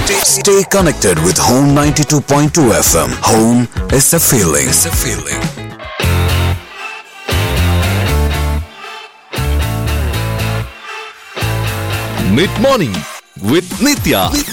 Stay, stay connected with Home 92.2 FM. Home is a feeling. It's a feeling. Mid morning with Nithya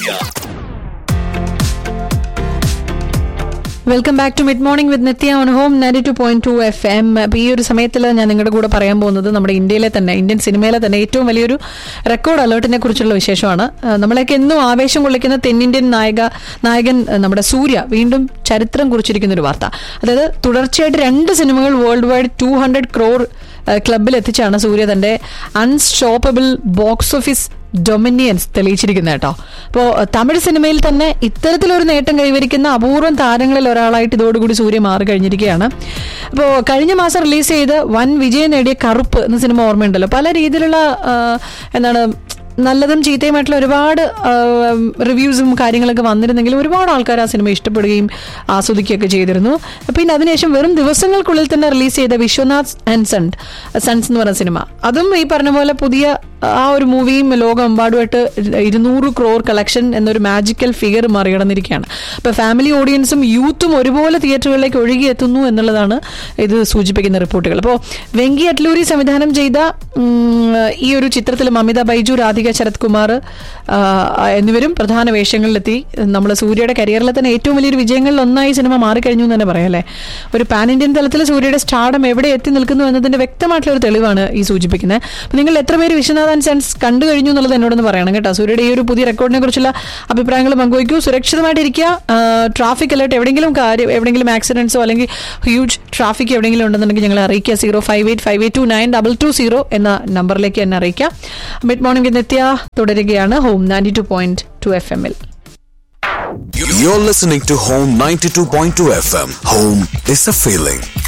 welcome back to mid morning with Nithya on home ninety two point two F M അപ്പോൾ ഈ ഒരു സമയത്തിൽ ഞാൻ നിങ്ങളുടെ കൂടെ പറയാൻ പോകുന്നത് നമ്മുടെ ഇന്ത്യയിലെ തന്നെ ഇന്ത്യൻ സിനിമയിലെ തന്നെ ഏറ്റവും വലിയൊരു റെക്കോർഡ് അലേർട്ടിനെ കുറിച്ചുള്ള വിശേഷമാണ് ആ, നമ്മളെയൊക്കെ എന്നും ആവേശം കൊള്ളിക്കുന്ന തെന്നിന്ത്യൻ നായക നായകൻ ആ, നമ്മുടെ സൂര്യ വീണ്ടും ചരിത്രം കുറിച്ചിരിക്കുന്ന ഒരു വാർത്ത അതായത് തുടർച്ചയായിട്ട് രണ്ട് സിനിമകൾ world wide two hundred crore ക്ലബിൽ എത്തിച്ചാണ് സൂര്യ തന്റെ അൺസ്റ്റോപ്പബിൾ ബോക്സ് ഓഫീസ് ഡൊമിനിയൻസ് തെളിയിച്ചിരിക്കുന്നത് കേട്ടോ അപ്പോൾ തമിഴ് സിനിമയിൽ തന്നെ ഇത്തരത്തിലൊരു നേട്ടം കൈവരിക്കുന്ന അപൂർവം താരങ്ങളിൽ ഒരാളായിട്ട് ഇതോടുകൂടി സൂര്യ മാറി കഴിഞ്ഞിരിക്കുകയാണ് അപ്പോൾ കഴിഞ്ഞ മാസം റിലീസ് ചെയ്ത് വൻ വിജയം നേടിയ കറുപ്പ് എന്ന സിനിമ ഓർമ്മയുണ്ടല്ലോ പല രീതിയിലുള്ള ആ, എന്താണ് നല്ലതും ചീത്തയുമായിട്ടുള്ള ഒരുപാട് റിവ്യൂസും കാര്യങ്ങളൊക്കെ വന്നിരുന്നെങ്കിലും ഒരുപാട് ആൾക്കാർ ആ സിനിമ ഇഷ്ടപ്പെടുകയും ആസ്വദിക്കുകയൊക്കെ ചെയ്തിരുന്നു പിന്നെ അതിനുശേഷം വെറും ദിവസങ്ങൾക്കുള്ളിൽ തന്നെ റിലീസ് ചെയ്ത വിശ്വനാഥ് ആൻഡ് സൺഡ് സൺസ് എന്ന് പറയുന്ന സിനിമ അതും ഈ പറഞ്ഞ പോലെ പുതിയ ആ ഒരു മൂവിയും ലോകമെമ്പാടുമായിട്ട് ഇരുന്നൂറ് ക്രോർ കളക്ഷൻ എന്നൊരു മാജിക്കൽ ഫിഗർ മറികടന്നിരിക്കുകയാണ് അപ്പൊ ഫാമിലി ഓഡിയൻസും യൂത്തും ഒരുപോലെ തിയേറ്ററുകളിലേക്ക് ഒഴുകിയെത്തുന്നു എന്നുള്ളതാണ് ഇത് സൂചിപ്പിക്കുന്ന റിപ്പോർട്ടുകൾ അപ്പോൾ വെങ്കി അറ്റ്ലൂരി സംവിധാനം ചെയ്ത ഉം, ഈ ഒരു ചിത്രത്തിൽ മമിത ബൈജു രാധിക ശരത് കുമാർ ആ, എന്നിവരും പ്രധാന വേഷങ്ങളിലെത്തി നമ്മൾ സൂര്യയുടെ കരിയറിലെ തന്നെ ഏറ്റവും വലിയൊരു വിജയങ്ങളിൽ ഒന്നായി സിനിമ മാറിക്കഴിഞ്ഞു എന്ന് തന്നെ പറയാം അല്ലേ ഒരു പാൻ ഇന്ത്യൻ തലത്തിൽ സൂര്യയുടെ സ്റ്റാർഡം എവിടെ എത്തി നിൽക്കുന്നു എന്നതിന്റെ വ്യക്തമായിട്ടുള്ള ഒരു തെളിവാണ് ഈ സൂചിപ്പിക്കുന്നത് അപ്പൊ നിങ്ങൾ എത്ര പേര് വിശ്വനാഥ് ആൻഡ് സെൻസ് കണ്ടു കഴിഞ്ഞു എന്നുള്ളത് എന്നോടൊന്ന് പറയണം കേട്ടോ സൂര്യയുടെ ഈ ഒരു പുതിയ റെക്കോർഡിനെ കുറിച്ചുള്ള അഭിപ്രായങ്ങൾ പങ്കുവയ്ക്കൂ സുരക്ഷിതമായിട്ടിരിക്കുക ട്രാഫിക് അലേർട്ട് എവിടെയെങ്കിലും കാര്യം എവിടെയെങ്കിലും ആക്സിഡൻസോ അല്ലെങ്കിൽ ഹ്യൂജ് ട്രാഫിക് എവിടെയെങ്കിലും ഉണ്ടെന്നുണ്ടെങ്കിൽ ഞങ്ങൾ അറിയിക്കുക zero five eight five eight two nine double two zero എന്ന നമ്പറിലേക്ക് എന്നെ അറിയിക്കാം മിഡ് മോർണിംഗ് നിത്യ തുടരുകയാണ് home ninety two point two F എമ്മിൽ You're listening to Home 92.2 FM. Home is a feeling.